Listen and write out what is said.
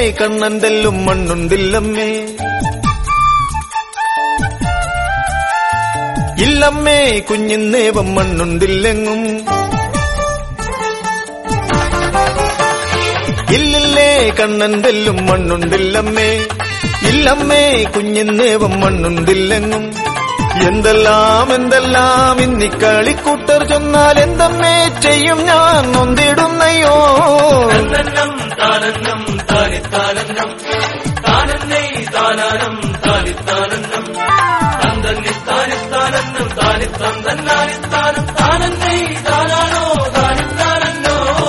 കണ്ണന്തെല്ലും മണ്ണുണ്ടില്ലമ്മേ ഇല്ലമ്മേ കുഞ്ഞിന്നേവം മണ്ണുണ്ടില്ലെങ്ങും ഇല്ലില്ലേ കണ്ണന്തെല്ലും മണ്ണുണ്ടില്ലമ്മേ ഇല്ലമ്മേ കുഞ്ഞിന്നേവം മണ്ണുണ്ടില്ലെങ്ങും എന്തെല്ലാം എന്തെല്ലാം ഇന്നിക്കളിക്കൂട്ടർ ചൊന്നാൽ എന്തമ്മേ ചെയ്യും ഞാൻ നൊന്തിടുന്നയോ തന്നന്നം താനന്നം താനിത്താനന്നം താനന്നേ താനാനം താനിത്താനന്നം തന്തന്നി താനിത്താനന്നം താനിത്തന്തന്ന